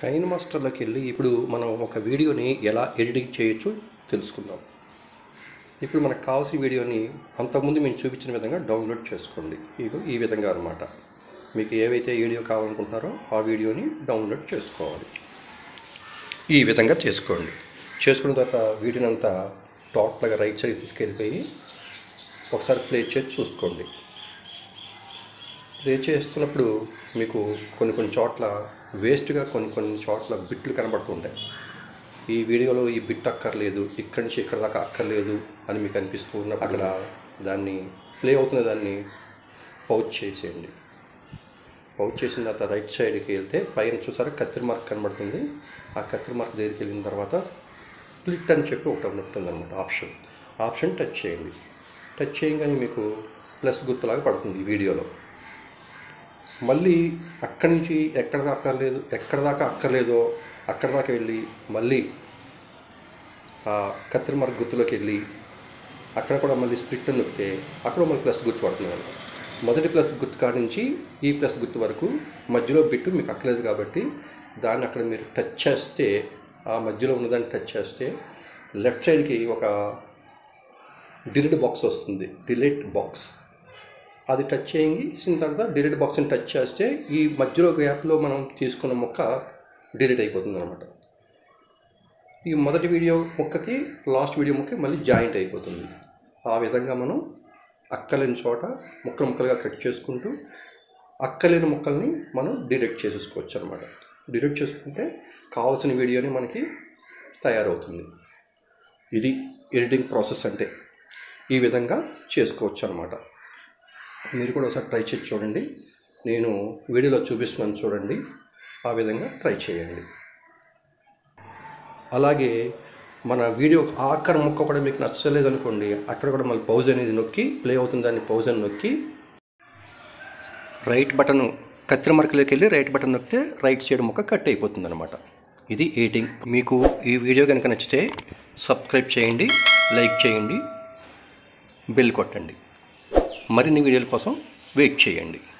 Kine మాస్టర్లోకి వెళ్ళి ఇప్పుడు మనం ఒక వీడియోని ఎలా ఎడిటింగ్ చేయొచ్చు తెలుసుకుందాం ఇప్పుడు మనకు కావాల్సిన వీడియోని అంతకుముందు మేము చూపించిన విధంగా డౌన్లోడ్ చేసుకోండి ఇగో ఈ విధంగా అనమాట మీకు ఏవైతే వీడియో కావాలనుకుంటున్నారో ఆ వీడియోని డౌన్లోడ్ చేసుకోవాలి ఈ విధంగా చేసుకోండి చేసుకున్న తర్వాత వీటిని అంతా టోటల్గా రైట్ సైడ్ తీసుకెళ్ళిపోయి ఒకసారి ప్లే చేసి చూసుకోండి ప్లే చేస్తున్నప్పుడు మీకు కొన్ని కొన్ని చోట్ల వేస్ట్గా కొన్ని కొన్ని చోట్ల బిట్లు కనబడుతుంటాయి ఈ వీడియోలో ఈ బిట్ అక్కర్లేదు ఇక్కడి నుంచి ఇక్కడ దాకా అక్కర్లేదు అని మీకు అనిపిస్తూ ఉన్నప్పుడు అక్కడ దాన్ని ప్లే అవుతున్న దాన్ని పౌచ్ చేసేయండి పౌచ్ చేసిన తర్వాత రైట్ సైడ్కి వెళ్తే పైన చూసారా కత్తిరి మార్క్ కనబడుతుంది ఆ కత్తిరి మార్క్ దగ్గరికి వెళ్ళిన తర్వాత స్ప్లిట్ అని చెప్పి ఒకటి ఉంటుంది అనమాట ఆప్షన్ ఆప్షన్ టచ్ చేయండి టచ్ చేయగానే మీకు ప్లస్ గుర్తులాగా పడుతుంది ఈ వీడియోలో మళ్ళీ అక్కడి నుంచి ఎక్కడ దాకా అక్కర్లేదు ఎక్కడ దాకా అక్కర్లేదో అక్కడ దాకా వెళ్ళి మళ్ళీ ఆ కత్తిరి మార్క్ గుర్తులోకి వెళ్ళి అక్కడ కూడా మళ్ళీ స్ప్లిట్ అని నొక్కితే అక్కడ మళ్ళీ ప్లస్ గుర్తు పడుతుంది అనమాట మొదటి ప్లస్ గుర్తు కాడి నుంచి ఈ ప్లస్ గుర్తు వరకు మధ్యలో బిట్టు మీకు అక్కర్లేదు కాబట్టి దాన్ని అక్కడ మీరు టచ్ చేస్తే ఆ మధ్యలో ఉన్నదాన్ని టచ్ చేస్తే లెఫ్ట్ సైడ్కి ఒక డిలీట్ బాక్స్ వస్తుంది డిలీట్ బాక్స్ అది టచ్ చేసిన తర్వాత డిలీట్ బాక్స్ని టచ్ చేస్తే ఈ మధ్యలో గ్యాప్లో మనం తీసుకున్న మొక్క డిలీట్ అయిపోతుంది అనమాట ఈ మొదటి వీడియో ముక్కకి లాస్ట్ వీడియో ముక్కకి మళ్ళీ జాయింట్ అయిపోతుంది ఆ విధంగా మనం అక్కలేని చోట ముక్కలు ముక్కలుగా కట్ చేసుకుంటూ అక్కలేని ముక్కల్ని మనం డిలీట్ చేసేసుకోవచ్చు అనమాట డిలీట్ చేసుకుంటే కావాల్సిన వీడియోని మనకి తయారవుతుంది ఇది ఎడిటింగ్ ప్రాసెస్ అంటే ఈ విధంగా చేసుకోవచ్చు అనమాట మీరు కూడా ఒకసారి ట్రై చేసి చూడండి నేను వీడియోలో చూపిస్తున్నాను చూడండి ఆ విధంగా ట్రై చేయండి అలాగే మన వీడియో ఆఖరి ముక్క కూడా మీకు నచ్చలేదు అనుకోండి అక్కడ కూడా మళ్ళీ పౌజ్ అనేది నొక్కి ప్లే అవుతుంది దాన్ని పౌజ్ అని నొక్కి రైట్ బటన్ కత్తిరి మార్కులోకి వెళ్ళి రైట్ బటన్ నొక్కితే రైట్ సైడ్ ముక్క కట్ అయిపోతుంది అనమాట ఇది ఎడిటింగ్ మీకు ఈ వీడియో కనుక నచ్చితే సబ్స్క్రైబ్ చేయండి లైక్ చేయండి బెల్ కొట్టండి మరిన్ని వీడియోల కోసం వెయిట్ చేయండి